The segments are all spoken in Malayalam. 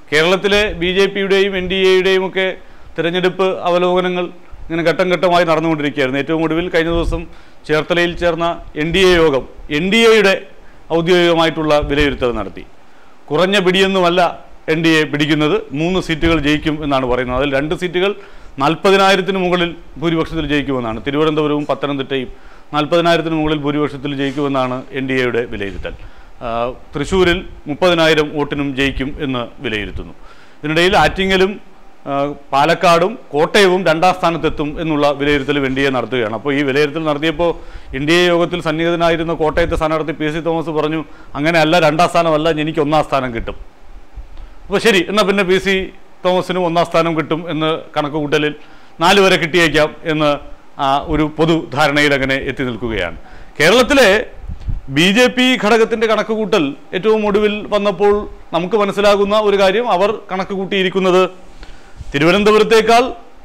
കേരളത്തിലെ ബി ജെ പിയുടെയും എൻ ഡി എയുടെയും ഒക്കെ തിരഞ്ഞെടുപ്പ് അവലോകനങ്ങൾ ഇങ്ങനെ ഘട്ടം ഘട്ടമായി നടന്നുകൊണ്ടിരിക്കുകയായിരുന്നു ഏറ്റവും ഒടുവിൽ കഴിഞ്ഞ ദിവസം ചേർത്തലയിൽ ചേർന്ന എൻ ഡി എ യോഗം എൻ ഡി എയുടെ ഔദ്യോഗികമായിട്ടുള്ള വിലയിരുത്തൽ നടത്തി കുറഞ്ഞ പിടിയൊന്നുമല്ല എൻ ഡി എ പിടിക്കുന്നത് മൂന്ന് സീറ്റുകൾ ജയിക്കും എന്നാണ് പറയുന്നത് അതിൽ രണ്ട് സീറ്റുകൾ നാൽപ്പതിനായിരത്തിന് മുകളിൽ ഭൂരിപക്ഷത്തിൽ ജയിക്കുമെന്നാണ് തിരുവനന്തപുരവും പത്തനംതിട്ടയും നാൽപ്പതിനായിരത്തിന് മുകളിൽ ഭൂരിപക്ഷത്തിൽ ജയിക്കുമെന്നാണ് എൻ ഡി എയുടെ വിലയിരുത്തൽ ആ, തൃശ്ശൂരിൽ മുപ്പതിനായിരം വോട്ടിനും ജയിക്കും എന്ന് വിലയിരുത്തുന്നു ഇതിനിടയിൽ ആറ്റിങ്ങലും ആ, പാലക്കാടും കോട്ടയവും രണ്ടാം സ്ഥാനത്തെത്തും എന്നുള്ള വിലയിരുത്തൽ എൻ ഡി എ നടത്തുകയാണ് അപ്പോൾ ഈ വിലയിരുത്തൽ നടത്തിയപ്പോൾ എൻ ഡി എ യോഗത്തിൽ സന്നിഹിതനായിരുന്ന കോട്ടയത്തെ സ്ഥാനാർത്ഥി പി സി തോമസ് പറഞ്ഞു അങ്ങനെയല്ല രണ്ടാം സ്ഥാനമല്ല എനിക്ക് ഒന്നാം സ്ഥാനം കിട്ടും അപ്പോൾ ശരി എന്നാൽ പിന്നെ പി സി തോമസിനും ഒന്നാം സ്ഥാനം കിട്ടും എന്ന് കണക്ക് കൂട്ടലിൽ നാല് വരെ കിട്ടിയേക്കാം എന്ന് ആ, ഒരു പൊതു ധാരണയിൽ അങ്ങനെ എത്തി നിൽക്കുകയാണ് കേരളത്തിലെ ബി ജെ പി ഘടകത്തിൻ്റെ കണക്ക് കൂട്ടൽ ഏറ്റവും ഒടുവിൽ വന്നപ്പോൾ നമുക്ക് മനസ്സിലാകുന്ന ഒരു കാര്യം അവർ കണക്ക് കൂട്ടിയിരിക്കുന്നത് തിരുവനന്തപുരത്തേക്കാൾ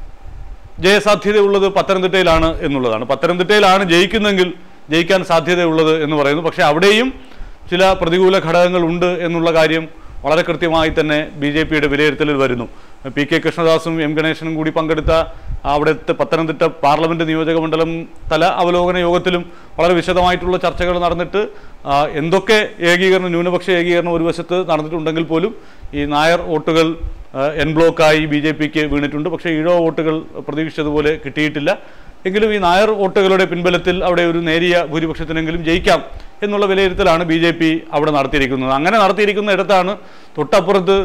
ജയസാധ്യതയുള്ളത് പത്തനംതിട്ടയിലാണ് എന്നുള്ളതാണ് പത്തനംതിട്ടയിലാണ് ജയിക്കുന്നെങ്കിൽ ജയിക്കാൻ സാധ്യതയുള്ളത് എന്ന് പറയുന്നു പക്ഷേ അവിടെയും ചില പ്രതികൂല ഘടകങ്ങൾ ഉണ്ട് എന്നുള്ള കാര്യം വളരെ കൃത്യമായി തന്നെ ബി ജെ പിയുടെ വിലയിരുത്തലിൽ വരുന്നു പി കെ കൃഷ്ണദാസും എം ഗണേശനും കൂടി പങ്കെടുത്ത അവിടുത്തെ പത്തനംതിട്ട പാർലമെന്റ് നിയോജക മണ്ഡലം തല അവലോകന യോഗത്തിലും വളരെ വിശദമായിട്ടുള്ള ചർച്ചകൾ നടന്നിട്ട് ആ, എന്തൊക്കെ ഏകീകരണം ന്യൂനപക്ഷ ഏകീകരണം ഒരു വശത്ത് നടന്നിട്ടുണ്ടെങ്കിൽ പോലും ഈ നായർ വോട്ടുകൾ ആ, എൻ ബ്ലോക്കായി ബി ജെ പിക്ക് വീണിട്ടുണ്ട് പക്ഷേ ഈഴോ വോട്ടുകൾ പ്രതീക്ഷിച്ചതുപോലെ കിട്ടിയിട്ടില്ല എങ്കിലും ഈ നായർ വോട്ടുകളുടെ പിൻബലത്തിൽ അവിടെ ഒരു നേരിയ ഭൂരിപക്ഷത്തിനെങ്കിലും ജയിക്കാം എന്നുള്ള വിലയിരുത്തലാണ് ബി ജെ പി അവിടെ നടത്തിയിരിക്കുന്നത് അങ്ങനെ നടത്തിയിരിക്കുന്ന ഇടത്താണ് തൊട്ടപ്പുറത്ത്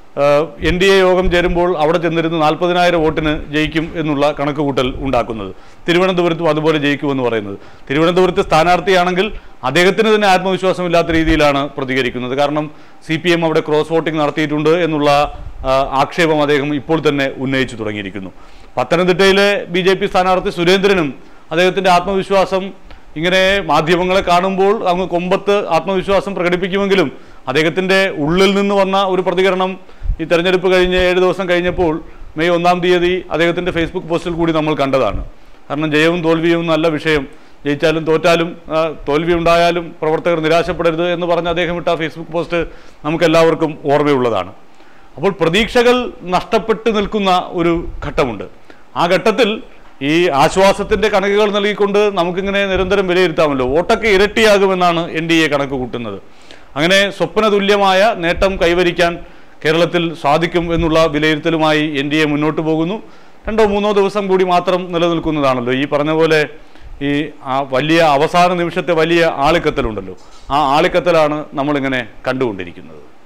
എൻ ഡി എ യോഗം ചേരുമ്പോൾ അവിടെ ചെന്നിരുന്ന് നാൽപ്പതിനായിരം വോട്ടിന് ജയിക്കും എന്നുള്ള കണക്ക് കൂട്ടൽ ഉണ്ടാക്കുന്നത് തിരുവനന്തപുരത്തും അതുപോലെ ജയിക്കുമെന്ന് പറയുന്നത് തിരുവനന്തപുരത്ത് സ്ഥാനാർത്ഥിയാണെങ്കിൽ അദ്ദേഹത്തിന് തന്നെ ആത്മവിശ്വാസമില്ലാത്ത രീതിയിലാണ് പ്രതികരിക്കുന്നത് കാരണം സി പി എം അവിടെ ക്രോസ് വോട്ടിംഗ് നടത്തിയിട്ടുണ്ട് എന്നുള്ള ആ, ആക്ഷേപം അദ്ദേഹം ഇപ്പോൾ തന്നെ ഉന്നയിച്ചു തുടങ്ങിയിരിക്കുന്നു പത്തനംതിട്ടയിലെ ബി ജെ പി സ്ഥാനാർത്ഥി സുരേന്ദ്രനും അദ്ദേഹത്തിൻ്റെ ആത്മവിശ്വാസം ഇങ്ങനെ മാധ്യമങ്ങളെ കാണുമ്പോൾ അങ്ങ് കൊമ്പത്ത് ആത്മവിശ്വാസം പ്രകടിപ്പിക്കുമെങ്കിലും അദ്ദേഹത്തിൻ്റെ ഉള്ളിൽ നിന്ന് വന്ന ഒരു പ്രതികരണം ഈ തെരഞ്ഞെടുപ്പ് കഴിഞ്ഞ് ഏഴ് ദിവസം കഴിഞ്ഞപ്പോൾ മെയ് ഒന്നാം തീയതി അദ്ദേഹത്തിൻ്റെ ഫേസ്ബുക്ക് പോസ്റ്റിൽ കൂടി നമ്മൾ കണ്ടതാണ് കാരണം ജയവും തോൽവിയും നല്ല വിഷയം ജയിച്ചാലും തോറ്റാലും ആ, തോൽവി ഉണ്ടായാലും പ്രവർത്തകർ നിരാശപ്പെടരുത് എന്ന് പറഞ്ഞ് അദ്ദേഹം ഇട്ട ഫേസ്ബുക്ക് പോസ്റ്റ് നമുക്കെല്ലാവർക്കും ഓർമ്മയുള്ളതാണ് അപ്പോൾ പ്രതീക്ഷകൾ നഷ്ടപ്പെട്ടു നിൽക്കുന്ന ഒരു ഘട്ടമുണ്ട് ആ ഘട്ടത്തിൽ ഈ ആശ്വാസത്തിന്റെ കണക്കുകൾ നൽകിക്കൊണ്ട് നമുക്കിങ്ങനെ നിരന്തരം വിലയിരുത്താമല്ലോ വോട്ടൊക്കെ ഇരട്ടിയാകുമെന്നാണ് എൻ ഡി എ കണക്ക് കൂട്ടുന്നത് അങ്ങനെ സ്വപ്ന തുല്യമായ നേട്ടം കൈവരിക്കാൻ കേരളത്തിൽ സാധിക്കും എന്നുള്ള വിലയിരുത്തലുമായി എൻ ഡി എ മുന്നോട്ട് പോകുന്നു രണ്ടോ മൂന്നോ ദിവസം കൂടി മാത്രം നിലനിൽക്കുന്നതാണല്ലോ ഈ പറഞ്ഞ പോലെ ഈ ആ വലിയ അവസാന നിമിഷത്തെ വലിയ ആളിക്കത്തലുണ്ടല്ലോ ആ ആളിക്കത്തലാണ് നമ്മളിങ്ങനെ കണ്ടുകൊണ്ടിരിക്കുന്നത്